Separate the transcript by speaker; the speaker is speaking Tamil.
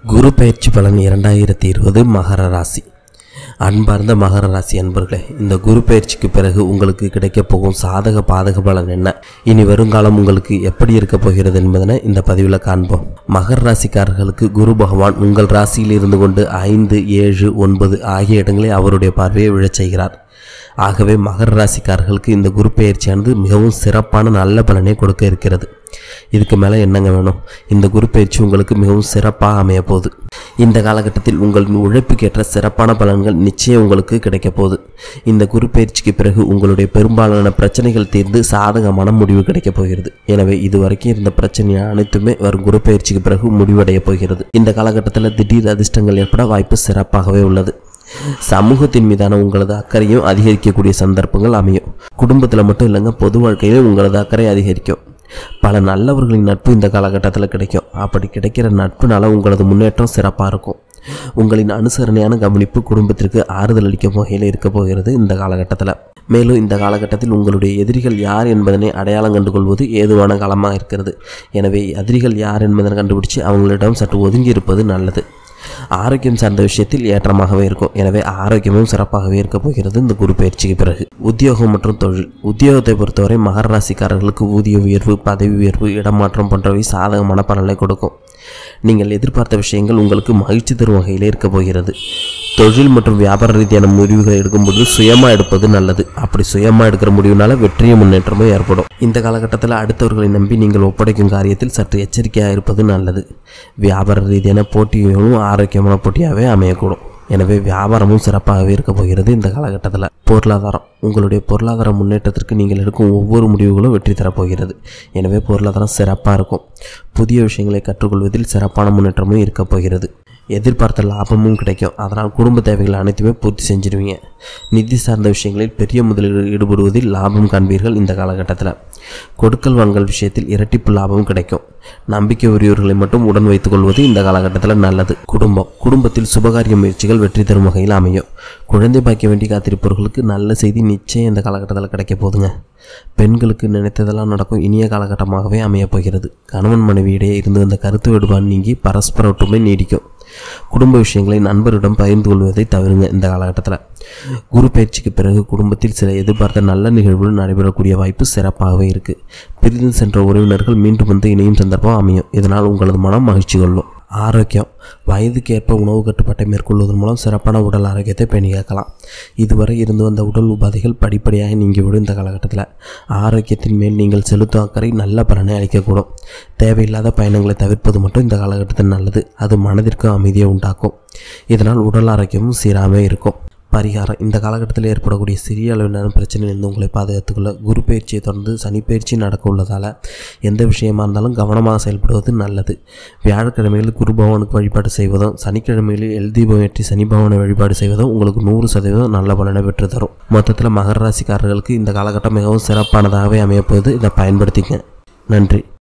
Speaker 1: குரு பயிற்சி பலன் இரண்டாயிரத்தி இருபது மகர ராசி அன்பார்ந்த மகர ராசி அன்பர்களே இந்த குரு பயிற்சிக்கு பிறகு உங்களுக்கு கிடைக்கப் போகும் சாதக பாதக பலன் என்ன இனி வருங்காலம் உங்களுக்கு எப்படி இருக்கப் போகிறது என்பதனை இந்த பதிவில் காண்போம் மகர ராசிக்காரர்களுக்கு குரு பகவான் உங்கள் ராசியில் இருந்து கொண்டு ஐந்து ஏழு ஒன்பது ஆகிய இடங்களை அவருடைய பார்வையை விழச் செய்கிறார் ஆகவே மகர ராசிக்காரர்களுக்கு இந்த குரு பயிற்சியானது மிகவும் சிறப்பான நல்ல பலனை கொடுக்க இருக்கிறது இதுக்கு மேலே என்னங்க வேணும் இந்த குரு பயிற்சி உங்களுக்கு மிகவும் சிறப்பாக அமைய போகுது இந்த காலகட்டத்தில் உங்கள் உழைப்புக்கேற்ற சிறப்பான பலன்கள் நிச்சயம் உங்களுக்கு கிடைக்க போகுது இந்த குரு பயிற்சிக்கு பிறகு உங்களுடைய பெரும்பாலான பிரச்சனைகள் தீர்ந்து சாதகமான முடிவு கிடைக்கப் போகிறது எனவே இதுவரைக்கும் இருந்த பிரச்சனை அனைத்துமே வரும் குரு பயிற்சிக்கு பிறகு முடிவடைய போகிறது இந்த காலகட்டத்தில் திடீர் அதிர்ஷ்டங்கள் ஏற்பட வாய்ப்பு சிறப்பாகவே உள்ளது சமூகத்தின் மீதான உங்களது அக்கறையும் அதிகரிக்கக்கூடிய சந்தர்ப்பங்கள் அமையும் குடும்பத்தில் மட்டும் இல்லைங்க பொது வாழ்க்கையிலும் உங்களது அக்கறை அதிகரிக்கும் பல நல்லவர்களின் நட்பு இந்த காலகட்டத்தில் கிடைக்கும் அப்படி கிடைக்கிற நட்புனால உங்களது முன்னேற்றம் சிறப்பாக இருக்கும் உங்களின் அனுசரணையான கவனிப்பு குடும்பத்திற்கு ஆறுதல் அளிக்கும் வகையில் இருக்க போகிறது இந்த காலகட்டத்தில் மேலும் இந்த காலகட்டத்தில் உங்களுடைய எதிரிகள் யார் என்பதனை அடையாளம் கண்டுகொள்வது ஏதுவான காலமாக இருக்கிறது எனவே எதிரிகள் யார் என்பதனை கண்டுபிடிச்சு அவங்களிடம் சற்று ஒதுங்கி இருப்பது நல்லது ஆரோக்கியம் சார்ந்த விஷயத்தில் ஏற்றமாகவே இருக்கும் எனவே ஆரோக்கியமும் சிறப்பாகவே இருக்க போகிறது இந்த குரு பயிற்சிக்கு பிறகு உத்தியோகம் மற்றும் தொழில் உத்தியோகத்தை பொறுத்தவரை மகர ராசிக்காரர்களுக்கு ஊதிய உயர்வு பதவி உயர்வு இடமாற்றம் போன்றவை சாதகமான பலனை கொடுக்கும் நீங்கள் எதிர்பார்த்த விஷயங்கள் உங்களுக்கு மகிழ்ச்சி தரும் வகையிலே இருக்க போகிறது தொழில் மற்றும் வியாபார ரீதியான முடிவுகளை எடுக்கும்போது சுயமாக எடுப்பது நல்லது அப்படி சுயமாக எடுக்கிற முடிவுனால வெற்றியும் முன்னேற்றமும் ஏற்படும் இந்த காலகட்டத்தில் அடுத்தவர்களை நம்பி நீங்கள் ஒப்படைக்கும் காரியத்தில் சற்று எச்சரிக்கையாக இருப்பது நல்லது வியாபார ரீதியான போட்டியும் ஆரோக்கியமான போட்டியாகவே அமையக்கூடும் எனவே வியாபாரமும் சிறப்பாகவே இருக்க போகிறது இந்த காலகட்டத்தில் பொருளாதாரம் உங்களுடைய பொருளாதார முன்னேற்றத்திற்கு நீங்கள் எடுக்கும் ஒவ்வொரு முடிவுகளும் வெற்றி தரப்போகிறது எனவே பொருளாதாரம் சிறப்பாக இருக்கும் புதிய விஷயங்களை கற்றுக்கொள்வதில் சிறப்பான முன்னேற்றமும் இருக்கப் போகிறது எதிர்பார்த்த லாபமும் கிடைக்கும் அதனால் குடும்ப தேவைகள் அனைத்துமே பூர்த்தி செஞ்சிடுவீங்க நிதி சார்ந்த விஷயங்களில் பெரிய முதலீடு ஈடுபடுவதில் லாபம் காண்பீர்கள் இந்த காலகட்டத்தில் கொடுக்கல் வாங்கல் விஷயத்தில் இரட்டிப்பு லாபம் கிடைக்கும் நம்பிக்கை உரியவர்களை மட்டும் உடன் வைத்துக் கொள்வது இந்த காலகட்டத்தில் நல்லது குடும்பம் குடும்பத்தில் சுபகாரிய முயற்சிகள் வெற்றி தரும் வகையில் அமையும் குழந்தை பாக்கிய வேண்டி காத்திருப்பவர்களுக்கு நல்ல செய்தி நிச்சயம் இந்த காலகட்டத்தில் கிடைக்க போதுங்க பெண்களுக்கு நினைத்ததெல்லாம் நடக்கும் இனிய காலகட்டமாகவே அமையப் போகிறது கணவன் மனைவியிடையே இருந்து வந்த கருத்து வேறுபாடு நீங்கி பரஸ்பர ஒற்றுமை நீடிக்கும் குடும்ப விஷயங்களை நண்பரிடம் பகிர்ந்து கொள்வதை தவிருங்க இந்த காலகட்டத்தில் குரு பயிற்சிக்கு பிறகு குடும்பத்தில் சில எதிர்பார்த்த நல்ல நிகழ்வுகள் நடைபெறக்கூடிய வாய்ப்பு சிறப்பாகவே இருக்குது பிரிந்து சென்ற உறவினர்கள் மீண்டும் வந்து இணையும் சந்தர்ப்பம் அமையும் இதனால் உங்களது மனம் மகிழ்ச்சி கொள்ளும் ஆரோக்கியம் வயதுக்கு ஏற்ப உணவு கட்டுப்பாட்டை மேற்கொள்வதன் மூலம் சிறப்பான உடல் ஆரோக்கியத்தை பேணி காக்கலாம் இதுவரை இருந்து வந்த உடல் உபாதைகள் படிப்படியாக நீங்கிவிடும் இந்த காலகட்டத்தில் ஆரோக்கியத்தின் மேல் நீங்கள் செலுத்தும் அக்கறை நல்ல பலனை அளிக்கக்கூடும் தேவையில்லாத பயணங்களை தவிர்ப்பது மட்டும் இந்த காலகட்டத்தில் நல்லது அது மனதிற்கு அமைதியை உண்டாக்கும் இதனால் உடல் ஆரோக்கியமும் சீராகவே இருக்கும் பரிகாரம் இந்த காலகட்டத்தில் ஏற்படக்கூடிய சிறிய அளவிலான பிரச்சனையிலிருந்து உங்களை பாதுகாத்துக்கொள்ள குரு பயிற்சியை தொடர்ந்து சனி பயிற்சி நடக்க உள்ளதால் எந்த விஷயமா இருந்தாலும் கவனமாக செயல்படுவது நல்லது வியாழக்கிழமைகளில் குரு பகவானுக்கு வழிபாடு செய்வதும் சனிக்கிழமைகளில் எல் தீபம் ஏற்றி சனி பகவானை வழிபாடு செய்வதும் உங்களுக்கு நூறு சதவீதம் நல்ல பலனை பெற்று தரும் மொத்தத்தில் மகர ராசிக்காரர்களுக்கு இந்த காலகட்டம் மிகவும் சிறப்பானதாகவே அமையப்போகுது இதை பயன்படுத்திங்க நன்றி